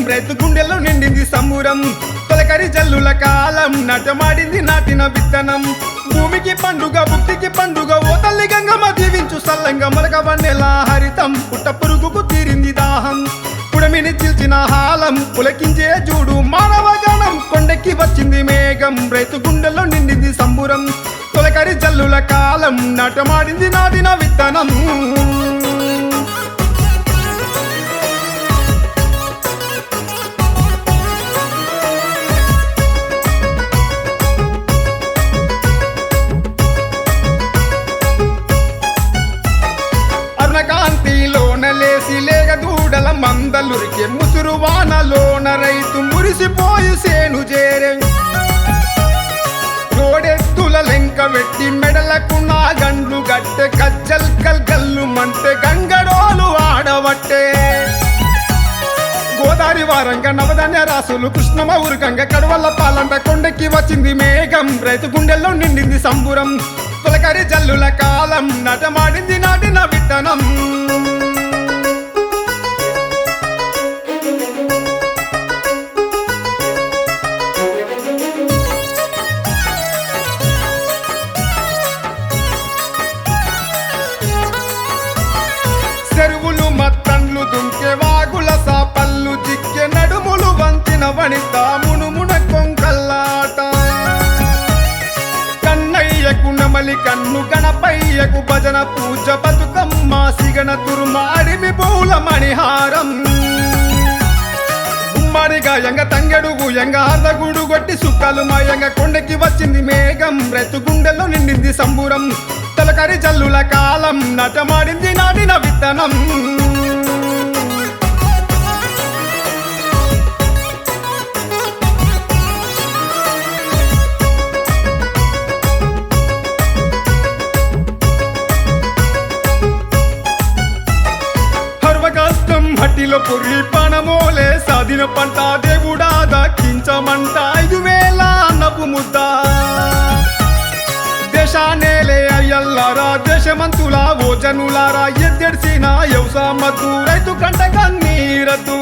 రైతు గుండెల్లో నిండింది సంబురం తొలకరి జల్లుల కాలం నటమాడింది నాటిన విత్తనం భూమికి పండుగ భుక్తికి పండుగ ఓ తల్లి గంగమ్మ దీవించు సల్లంగా మొలక వన్నెలా హరితం పుట్ట పురుగుకు తీరింది దాహం పుడమిని చిల్చిన హాలం పులకించే జూడు మానవ గణం కొండెక్కి వచ్చింది మేఘం రైతు గుండెల్లో నిండింది సంబురం తొలకరి జల్లుల కాలం నటమాడింది నాటిన విత్తనం అర్ణకాంతిలోన లేసి లేగ దూడల మందలురికే ముసురు వానలోన రైతు మురిసిపోయి సేను చేరే రోడెత్తుల లెంక వెట్టి మెడలకు నా గండ్లు గట్టె కచ్చల్ కల్ కల్లు మంటే గంగడోలు ఆడవట్టే గోదావరి వారంగా నవధాన్య రాసులు కృష్ణమ ఉరుకంగా కడవల్ల పాలంట కొండెక్కి వచ్చింది మేఘం రైతు గుండెల్లో నిండింది సంబురం తొలకరి జల్లుల కాలం నటమాడింది నాటిన విత్తనం చెరువులు మత్తండ్లు దుంకే వాగుల సాపల్లు చిక్కె నడుములు వంచిన వనిత మునుమున కొంకల్లాట కన్నయ్యకు నమలి కన్ను గణపయ్యకు భజన పూజ బతుకమ్మ సిగన తురుమాడిమి పూల మణిహారం ఉమ్మడిగా ఎంగ తంగెడుగు ఎంగ అర్ధగుడు కొట్టి సుక్కలు మాయంగ కొండకి వచ్చింది మేఘం రెత్తు గుండెల్లో నిండింది సంబురం తొలకరి జల్లుల కాలం నటమాడింది నాటిన విత్తనం హర్వ కష్టం హట్టిలో పుర్రి పణమోలే సాధిన పంట దేవుడా దక్కించమంట ఐదు వేల అన్నపు ముద్ద దేశానేలే అయ్యల్లారా దేశమంతులా ఓ జనులారా ఎద్దెడిసిన వ్యవసాయమద్దు రైతు కంట కన్నీరద్దు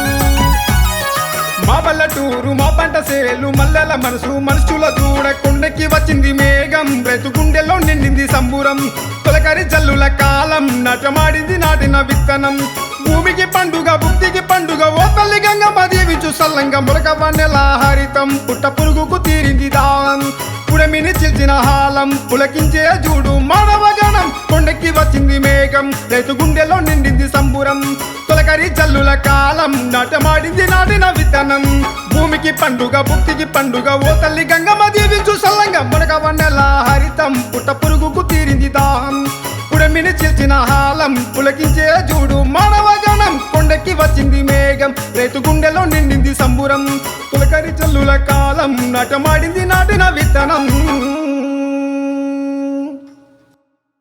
మా పల్లెటూరు మా పంట సేలు మల్లెల మనసు మనుషుల దూడ కొండకి వచ్చింది మేఘం రైతు గుండెల్లో నిండింది సంబురం తొలకరి జల్లుల కాలం నటమాడింది నాటిన విత్తనం భూమికి పండుగ భుక్తికి పండుగ ఓ తల్లి గంగమ్మ దీవించు సల్లంగా మొలక వన్నెల హరితం పుట్ట పురుగుకు తీరింది దాం పుడమిని చిల్చిన హాలం పులకించే జూడు మానవ గణం కొండకి వచ్చింది మేఘం రైతు గుండెలో నిండింది సంబురం తొలకరి జల్లుల కాలం నాటమాడింది నాటిన విత్తనం భూమికి పండుగ భుక్తికి పండుగ ఓ తల్లి గంగమ్మ దీవించు సల్లంగా మునగ వన్నెల హరితం పుట్ట పురుగుకు తీరింది దాహం పుడమిని చిల్చిన హాలం పులకించే జూడు మానవ గణం కొండకి వచ్చింది మేఘం రైతు గుండెలో నిండింది సంబురం తొలకరి జల్లుల కాలం నటమాడింది నాటిన విత్తనం